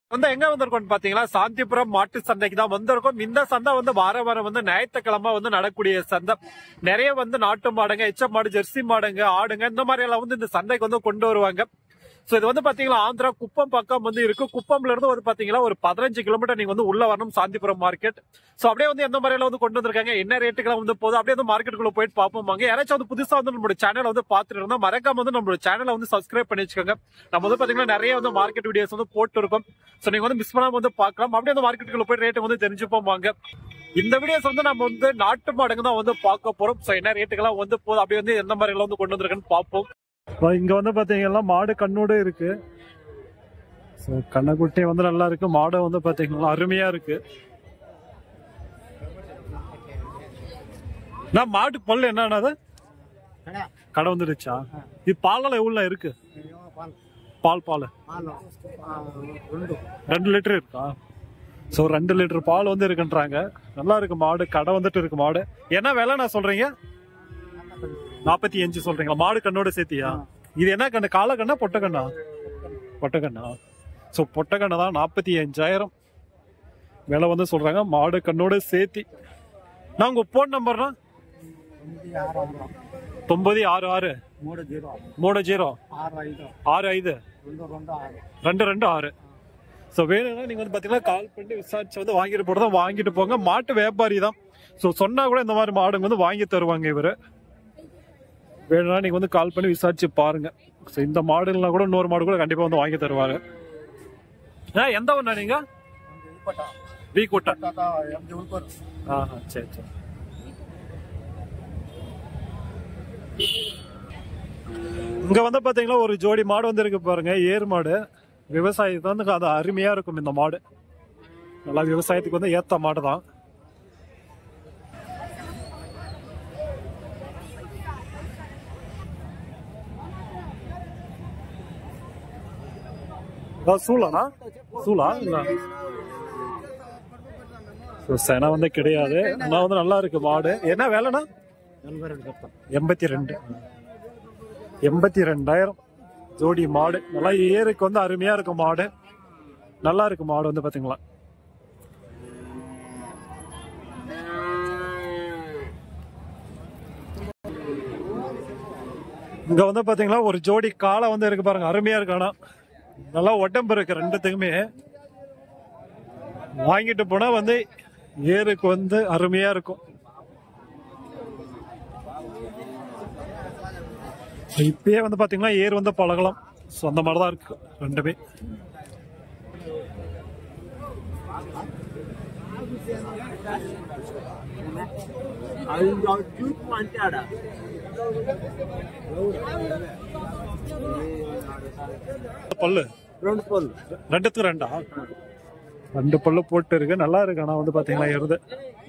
வந்து எங்க வந்திருக்கோம் பாத்தீங்களா சாந்திபுரம் மாட்டு சந்தைக்கு தான் வந்திருக்கோம் இந்த சந்தை வந்து வார வாரம் வந்து ஞாயிற்றுக்கிழமை வந்து நடக்கூடிய சந்தை நிறைய வந்து நாட்டு மாடுங்க எச்ச மாடு ஜெர்சி மாடுங்க ஆடுங்க இந்த மாதிரி எல்லாம் வந்து இந்த சந்தைக்கு வந்து கொண்டு வருவாங்க சோ இது வந்து பாத்தீங்களா ஆந்திரா குப்பம் பக்கம் வந்து இருக்கு குப்பம்ல இருந்து வந்து பாத்தீங்களா ஒரு பதினஞ்சு கிலோமீட்டர் நீங்க வந்து உள்ள வரணும் சாந்திபுரம் மார்க்கெட் சோ அப்படியே வந்து எந்த மாதிரில வந்து கொண்டு வந்திருக்காங்க என்ன ரேட்டுக்கெல்லாம் வந்து போதும் அப்படியே வந்து மார்க்கெட்டுக்குள்ள போயிட்டு பார்ப்போம் வாங்க யாராச்சும் வந்து புதுசா வந்து நம்மளோட சேனலை வந்து பாத்துட்டு இருந்தா மறக்காம வந்து நம்மளோட சேனலை வந்து சப்ஸ்கிரைப் பண்ணி வச்சுக்கோங்க நம்ம வந்து பாத்தீங்கன்னா நிறைய வந்து மார்க்கெட் வீடியோஸ் வந்து போட்டு இருக்கோம் சோ நீங்க வந்து மிஸ் பண்ணாம வந்து பார்க்கலாம் அப்படியே வந்து மார்க்கெட்டுக்குள்ள போய் ரேட் வந்து தெரிஞ்சுப்போம் வாங்க இந்த வீடியோஸ் வந்து நம்ம வந்து நாட்டு மாடுங்க தான் வந்து பார்க்க போறோம் சோ என்ன ரேட்டுக்கெல்லாம் வந்து போதும் அப்படியே வந்து எந்த மாதிரி எல்லாம் வந்து கொண்டு வந்திருக்குன்னு பார்ப்போம் இங்க வந்து பாத்தீங்கன்னா மாடு கண்ணோட இருக்கு ஸோ கண்ணக்குட்டி வந்து நல்லா இருக்கு மாடு வந்து பாத்தீங்கன்னா அருமையா இருக்கு நான் மாட்டு பல்லு என்னன்னது கடை கடை வந்துடுச்சா இது பாலெல்லாம் எவ்வளோ இருக்கு பால் பால் ಹಾಲು ಆ, రెండు ரெண்டு லிட்டர் இருக்கா ஸோ ரெண்டு லிட்டர் பால் வந்து இருக்குன்றாங்க நல்லா இருக்கு மாடு கடை வந்துட்டு இருக்கு மாடு என்ன விலை நான் சொல்றீங்க நாற்பத்தி அஞ்சு சொல்றீங்களா மாடு கண்ணோட சேர்த்தியா இது என்ன கண்ணு கால கண்ணா பொட்டை கண்ணா பொட்டை கண்ணா ஸோ பொட்டை கண்ணு தான் நாற்பத்தி அஞ்சாயிரம் விலை வந்து சொல்றாங்க மாடு கண்ணோட சேர்த்தி நான் உங்க ஃபோன் நம்பர்னா తొమ్మిది ఆరు ఆరు தொம்பது ஆறு ஆறு మూడు జీరో மூணு ஜீரோ ఆరు ఐదు ஆறு ஐந்து రెండు రెండు ఆరు ரெண்டு ரெண்டு ஆறு ஸோ வேணும்னா நீங்க வந்து பாத்தீங்கன்னா கால் பண்ணி விசாரிச்சு வந்து வாங்கிட்டு போறதா வாங்கிட்டு போங்க மாட்டு வியாபாரி தான் ஸோ சொன்னா கூட இந்த மாதிரி மாடுங்க வந்து வாங்கி தருவாங்க இவரு வேணும்னா நீங்க வந்து கால் பண்ணி விசாரிச்சு பாருங்க ஸோ இந்த மாடுலாம் கூட இன்னொரு மாடு கூட கண்டிப்பா வந்து வாங்கி தருவாங்க ஆ எந்த ஒண்ணா நீங்க வி கூட்ட ఎంజీ ఉల్పూరు ஆஹா சரி சரி இங்க வந்து பாத்தீங்கன்னா ஒரு ஜோடி மாடு வந்து இருக்கு பாருங்க ஏர் மாடு விவசாயத்துக்கு வந்து அது அருமையா இருக்கும் இந்த மாடு நல்லா விவசாயத்துக்கு வந்து ஏத்த மாடு தான் அதான் சூளானா சூளா இல்ல So, செனை வந்து கிடையாது ஆனா வந்து நல்லா இருக்கு மாடு என்ன வேலைனா ఎనభై రెండు చెప్తాను எண்பத்தி ரெண்டு எண்பத்தி ரெண்டாயிரம் ஜோடி மாடு நல்லா ஏருக்கு வந்து அருமையா இருக்கும் மாடு நல்லா இருக்கு மாடு வந்து பாத்தீங்களா இங்க வந்து பாத்தீங்களா ஒரு ஜோடி காளை வந்து இருக்கு பாருங்க அருமையா இருக்கு ஆனா நல்லா உடம்பு இருக்கு ரெண்டுத்துக்குமே வாங்கிட்டு போனா வந்து ஏருக்கு வந்து அருமையா இருக்கும் இப்பயே வந்து பாத்தீங்கன்னா ஏர் வந்து பழகலாம் ஸோ அந்த மாதிரி தான் இருக்கு ரெண்டுமே பல்லு రెండు పళ్ళు ரெண்டுத்துக்கு ரெண்டா ரெண்டு பல்லு போட்டு இருக்கு நல்லா இருக்கு ஆனா வந்து பாத்தீங்கன்னா எருது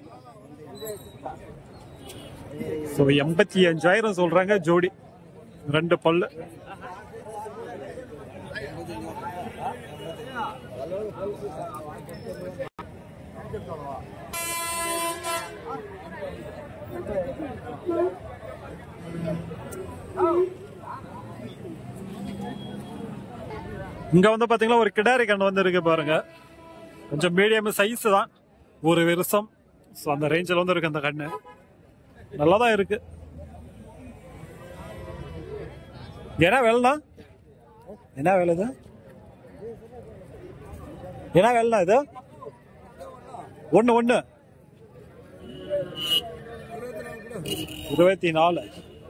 ஸோ எண்பத்தி அஞ்சாயிரம் சொல்றாங்க ஜோடி ரெண்டு பல்லு இங்க வந்து பாத்தீங்கன்னா ஒரு கிடாரி கண்ணு வந்து இருக்கு பாருங்க கொஞ்சம் மீடியம் சைஸ் தான் ஒரு வருஷம் ஸோ அந்த ரேஞ்சில் வந்து இருக்கு அந்த கண்ணு நல்லா தான் இருக்கு என்ன வேலைண்ணா என்ன வேலை இது என்ன வேலைண்ணா இது ஒண்ணு ஒண்ணு இருபத்தி நாலு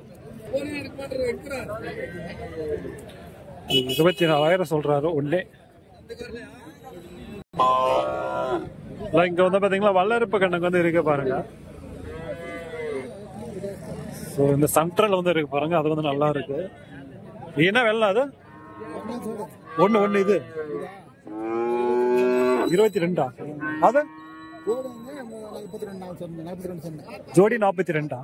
இருபத்தி நாலாயிரம் சொல்றாரு ஒண்ணே இல்ல, இங்க வந்து பாத்தீங்களா வல்லறுப்பு கண்ணுக்கு வந்து இருக்கு பாருங்க ஸோ இந்த சென்ட்ரல் வந்து இருக்கு பாருங்க அது வந்து நல்லா இருக்கு இது என்ன வெள்ளம் அது ஒண்ணு ஒண்ணு இது இருபத்தி ரெண்டா அது నలభై రెండు నాలుగు సొమ్ము నలభై రెండు సొమ్ము ஜோடி நாற்பத்தி ரெண்டா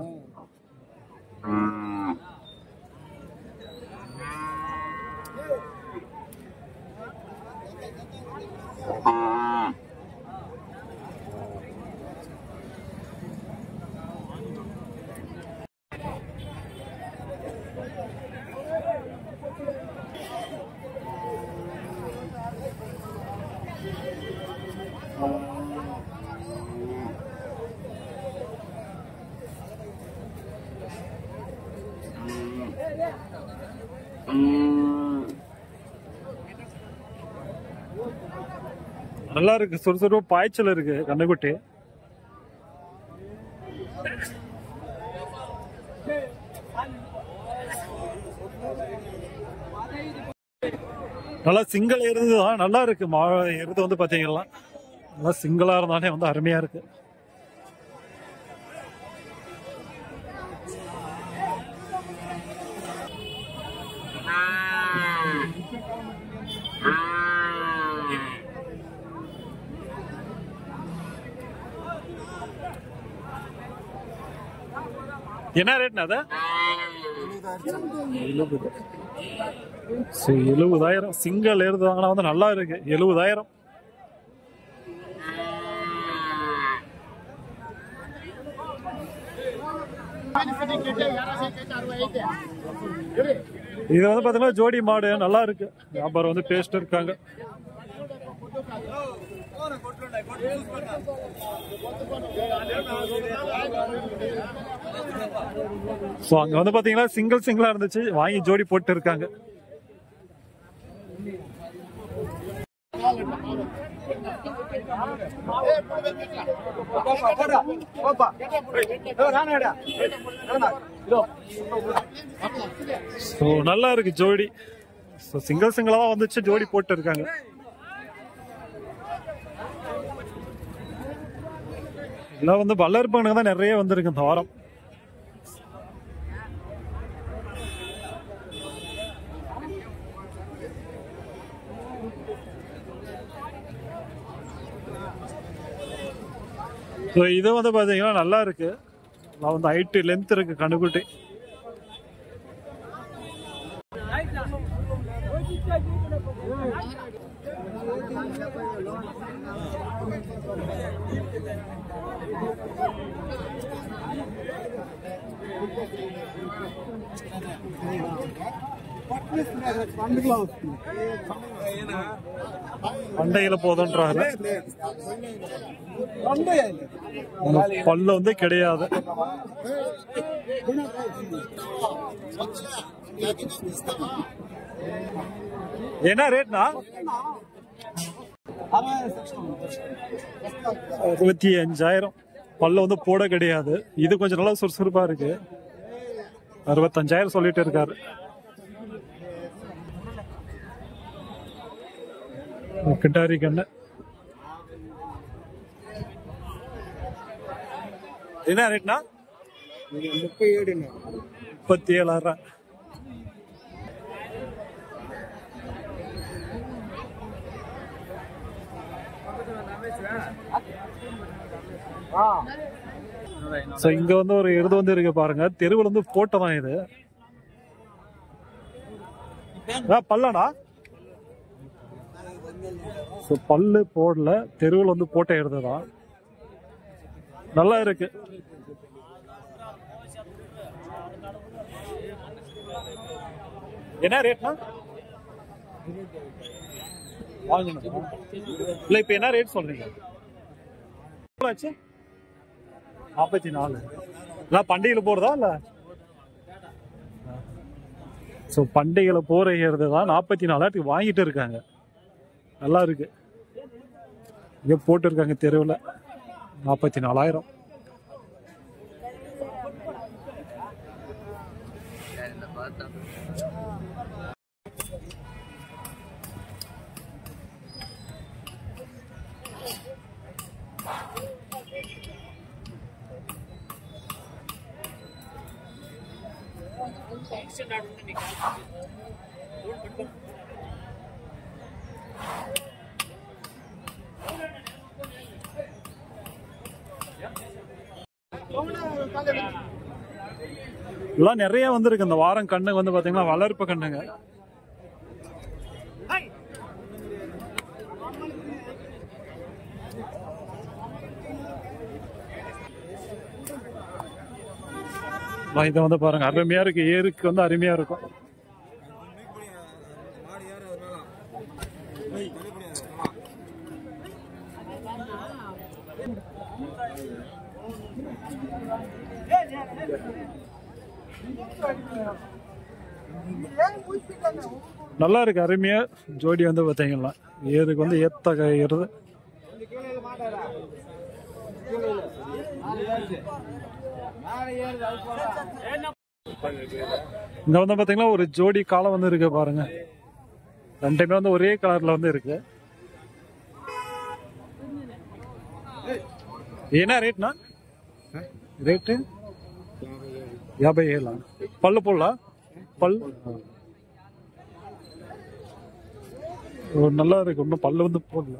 நல்லா இருக்கு சுறுசுறுப்பு பாய்ச்சல் இருக்கு கண்ணுக்குட்டி நல்லா சிங்கிள் எருது தான் நல்லா இருக்கு மா எருது வந்து பாத்தீங்கன்னா நல்லா சிங்கிளா இருந்தாலே வந்து அருமையா இருக்கு என்ன ரேட்னா அது எழுபது சரி, எழுபதாயிரம் சிங்கிள் எருது வாங்கினா வந்து நல்லா இருக்கு எழுபதாயிரம் இது வந்து பாத்தீங்கன்னா ஜோடி மாடு நல்லா இருக்கு வியாபாரம் வந்து பேஸ்ட் இருக்காங்க ஸோ அங்க வந்து பாத்தீங்கன்னா சிங்கிள் சிங்கிளா இருந்துச்சு வாங்கி ஜோடி போட்டு இருக்காங்க ஸோ நல்லா இருக்கு ஜோடி ஸோ சிங்கிள் சிங்கிளா தான் வந்துச்சு ஜோடி போட்டு இருக்காங்க எல்லாம் வந்து வளர்ப்பானுங்க தான் நிறைய வந்திருக்கு இந்த வாரம் ஸோ இது வந்து பார்த்தீங்கன்னா நல்லா இருக்கு நான் வந்து ஹைட்டு லென்த் இருக்கு கணுக்குட்டி பண்டையில போதுன்றாங்க பல்லு வந்து கிடையாது என்ன ரேட்னா அறுபத்தி அஞ்சாயிரம் பல்ல வந்து போட கிடையாது இது கொஞ்சம் நல்லா சுறுசுறுப்பா இருக்கு அறுபத்தஞ்சாயிரம் சொல்லிட்டு இருக்காரு கிட்டாரி கண்ணு என்ன ரேட்னா முப்பது ஏடுண்ணா முப்பத்தி ஏழாயிரம் சோ இங்க வந்து ஒரு எருது வந்து இருக்கு பாருங்க தெருவில் வந்து போட்டதான் இது ஆ, பல்லடா So, பல்லு போடல தெருவில் வந்து போட்ட எருது தான் நல்லா இருக்கு என்ன ரேட்னா வாங்கணும் இல்ல இப்ப என்ன ரேட் சொல்றீங்க எவ்வளவு ஆச்சு நாற்பத்தி நாலு இல்ல பண்டிகையில போறதா இல்ல ஸோ பண்டிகையில போறது தான் நாற்பத்தி நாலாயிரத்துக்கு வாங்கிட்டு இருக்காங்க நல்லா இருக்கு இங்க போட்டு இருக்காங்க தெருவில் நாற்பத்தி நாலாயிரம் எல்லாம் நிறைய வந்திருக்கு இந்த வாரம் கண்ணு வந்து பாத்தீங்கன்னா வளர்ப்பு கண்ணுங்க எல்லாம் இதை வந்து பாருங்க அருமையா இருக்கு ஏருக்கு வந்து அருமையா இருக்கும் நல்லா இருக்கு அருமையா ஜோடி வந்து பாத்தீங்கன்னா ஏதுக்கு வந்து ஏத்த காய்கிறது இங்க வந்து பாத்தீங்கன்னா ஒரு ஜோடி காலம் வந்து இருக்கு பாருங்க ரெண்டுமே வந்து ஒரே கலர்ல வந்து இருக்கு என்ன ரேட்னா ரேட்டு యాభై ఏళ్ళ పళ్ళు పుల్ల பல் ஓ, நல்லா இருக்கு இன்னும் பல்லு வந்து போடல